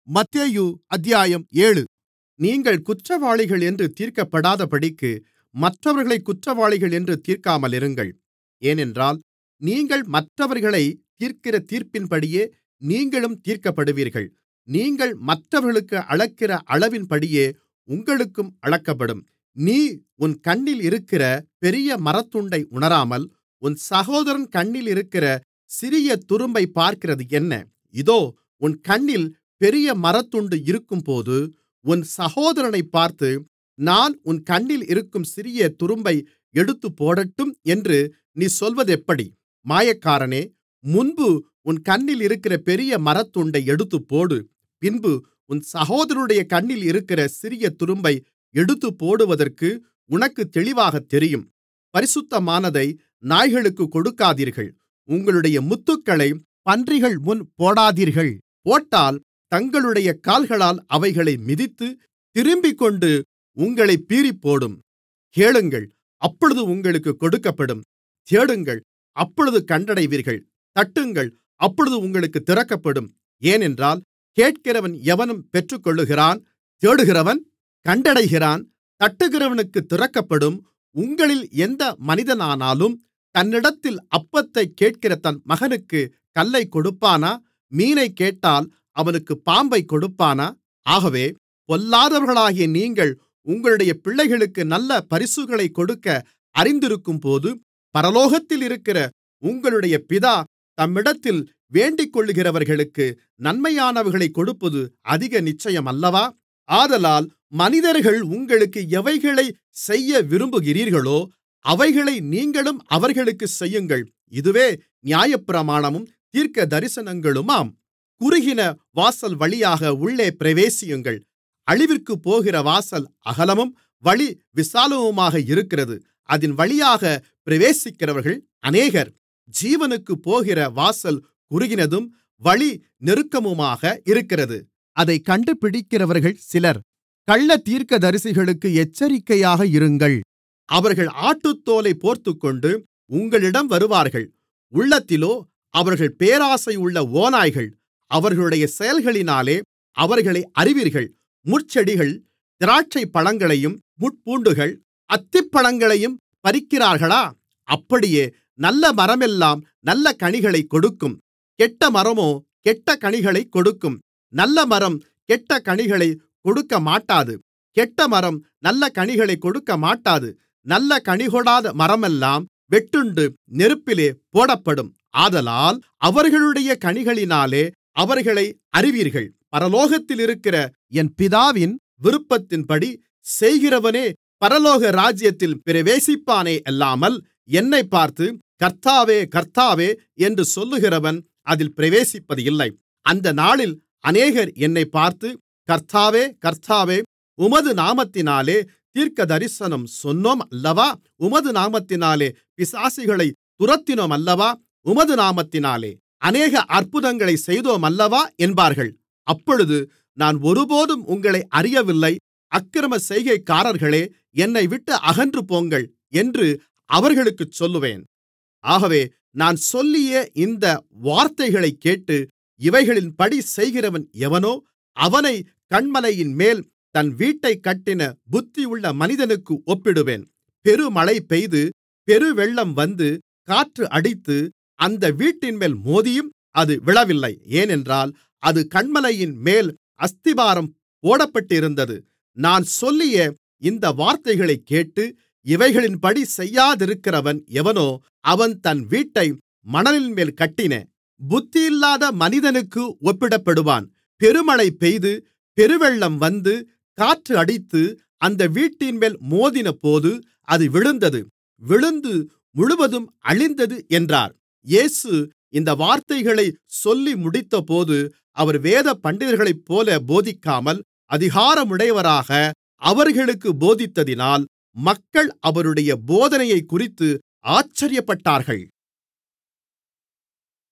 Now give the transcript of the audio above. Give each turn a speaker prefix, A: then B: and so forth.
A: மத்தேயு அத்தியாயம் ஏழு நீங்கள் குற்றவாளிகள் என்று தீர்க்கப்படாதபடிக்கு மற்றவர்களைக் குற்றவாளிகள் என்று தீர்க்காமலிருங்கள் ஏனென்றால் நீங்கள் மற்றவர்களைத் தீர்க்கிற தீர்ப்பின்படியே நீங்களும் தீர்க்கப்படுவீர்கள் நீங்கள் மற்றவர்களுக்கு அளக்கிற அளவின்படியே உங்களுக்கும் அளக்கப்படும் நீ உன் கண்ணில் இருக்கிற பெரிய மரத்துண்டை உணராமல் உன் சகோதரன் கண்ணில் இருக்கிற சிறிய துரும்பைப் பார்க்கிறது என்ன இதோ உன் கண்ணில் பெரிய மரத்துண்டு இருக்கும்போது உன் சகோதரனைப் பார்த்து நான் உன் கண்ணில் இருக்கும் சிறிய துரும்பை எடுத்துப்போடட்டும் என்று நீ சொல்வதெப்படி மாயக்காரனே முன்பு உன் கண்ணில் இருக்கிற பெரிய மரத்துண்டை எடுத்துப்போடு பின்பு உன் சகோதரனுடைய கண்ணில் இருக்கிற சிறிய துரும்பை எடுத்துப்போடுவதற்கு உனக்குத் தெளிவாகத் தெரியும் பரிசுத்தமானதை நாய்களுக்குக் கொடுக்காதீர்கள் உங்களுடைய முத்துக்களைப் பன்றிகள்முன் போடாதீர்கள் போட்டால் தங்களுடைய கால்களால் அவைகளை மிதித்து திரும்பிக்கொண்டு உங்களைப் பீறிப்போடும் கேளுங்கள் அப்பொழுது உங்களுக்குக் கொடுக்கப்படும் தேடுங்கள் அப்பொழுது கண்டடைவீர்கள் தட்டுங்கள் அப்பொழுது உங்களுக்குத் திறக்கப்படும் ஏனென்றால் கேட்கிறவன் எவனும் பெற்றுக்கொள்ளுகிறான் தேடுகிறவன் கண்டடைகிறான் தட்டுகிறவனுக்குத் திறக்கப்படும் உங்களில் எந்த மனிதனானாலும் தன்னிடத்தில் அப்பத்தைக் கேட்கிற தன் மகனுக்குக் கல்லைக் கொடுப்பானா மீனைக் கேட்டால் அவனுக்குப் பாம்பைக் கொடுப்பானா ஆகவே பொல்லாதவர்களாகிய நீங்கள் உங்களுடைய பிள்ளைகளுக்கு நல்ல பரிசுகளைக் கொடுக்க அறிந்திருக்கும்போது பரலோகத்தில் இருக்கிற உங்களுடைய பிதா தம்மிடத்தில் வேண்டிக்கொள்ளுகிறவர்களுக்கு நன்மையானவைகளைக் கொடுப்பது அதிக நிச்சயமல்லவா ஆதலால் மனிதர்கள் உங்களுக்கு எவைகளைச் செய்ய விரும்புகிறீர்களோ அவைகளை நீங்களும் அவர்களுக்குச் செய்யுங்கள் இதுவே நியாயப்பிரமாணமும் தீர்க்கதரிசனங்களுமாம் குறுகின வாசல் வழியாக உள்ளே பிரவேசியுங்கள் அழிவிற்குப்போகிற வாசல் அகலமும் வழி விசாலமுமாக இருக்கிறது அதின் வழியாகப் பிரவேசிக்கிறவர்கள் அநேகர் ஜீவனுக்குப் போகிற வாசல் குறுகினதும் வழி நெருக்கமுமாக இருக்கிறது அதைக் கண்டுபிடிக்கிறவர்கள் சிலர் கள்ளத்தீர்க்கதரிசிகளுக்கு எச்சரிக்கையாக இருங்கள் அவர்கள் ஆட்டுத்தோலைப் போர்த்துக்கொண்டு உங்களிடம் வருவார்கள் உள்ளத்திலோ அவர்கள் பேராசையுள்ள ஓநாய்கள் அவர்களுடைய செயல்களினாலே அவர்களை அறிவீர்கள் முட்செடிகள் திராட்சைப்பழங்களையும் முட்பூண்டுகள் அத்திப்பழங்களையும் பறிக்கிறார்களா அப்படியே நல்ல மரமெல்லாம் நல்ல கனிகளைக் கொடுக்கும் கெட்ட மரமோ கெட்ட கனிகளைக் கொடுக்கும் நல்ல மரம் கெட்ட கனிகளைக் கொடுக்கமாட்டாது கெட்ட மரம் நல்ல கனிகளைக் கொடுக்கமாட்டாது நல்ல கனிகொடாத மரமெல்லாம் வெட்டுண்டு நெருப்பிலே போடப்படும் ஆதலால் அவர்களுடைய கனிகளினாலே அவர்களை அறிவீர்கள் பரலோகத்தில் இருக்கிற என் பிதாவின் விருப்பத்தின்படி செய்கிறவனே பரலோக ராஜ்யத்தில் பிரவேசிப்பானே அல்லாமல் என்னைப் பார்த்து கர்த்தாவே கர்த்தாவே என்று சொல்லுகிறவன் அதில் பிரவேசிப்பதில்லை அந்த நாளில் அநேகர் என்னைப் பார்த்து கர்த்தாவே கர்த்தாவே உமது நாமத்தினாலே தீர்க்கதரிசனம் சொன்னோம் அல்லவா உமது நாமத்தினாலே பிசாசுகளைத் துரத்தினோம் அல்லவா உமது நாமத்தினாலே அநேக அற்புதங்களைச் செய்தோம் அல்லவா என்பார்கள் அப்பொழுது நான் ஒருபோதும் உங்களை அறியவில்லை அக்கிரம செய்கைக்காரர்களே என்னைவிட்டு அகன்று போங்கள் என்று அவர்களுக்குச் சொல்லுவேன் ஆகவே நான் சொல்லிய இந்த வார்த்தைகளைக் கேட்டு இவைகளின்படி செய்கிறவன் எவனோ அவனை கன்மலையின்மேல் தன் வீட்டைக் கட்டின புத்தியுள்ள மனிதனுக்கு ஒப்பிடுவேன் பெருமழை பெய்து பெருவெள்ளம் வந்து காற்று அடித்து அந்த வீட்டின்மேல் மோதியும் அது விழவில்லை ஏனென்றால் அது கன்மலையின்மேல் அஸ்திபாரம் போடப்பட்டிருந்தது நான் சொல்லிய இந்த வார்த்தைகளைக் கேட்டு இவைகளின்படி செய்யாதிருக்கிறவன் எவனோ அவன் தன் வீட்டை மணலின்மேல் கட்டின புத்தியில்லாத மனிதனுக்கு ஒப்பிடப்படுவான் பெருமழை பெய்து பெருவெள்ளம் வந்து காற்று அடித்து அந்த வீட்டின்மேல் மோதினபோது அது விழுந்தது விழுந்து முழுவதும் அழிந்தது என்றார் இயேசு இந்த வார்த்தைகளைச் சொல்லி முடித்தபோது அவர் வேத பண்டிதர்களைப்போல போதிக்காமல் அதிகாரமுடையவராக அவர்களுக்குப் போதித்ததினால் மக்கள் அவருடைய போதனையைக்குறித்து ஆச்சரியப்பட்டார்கள்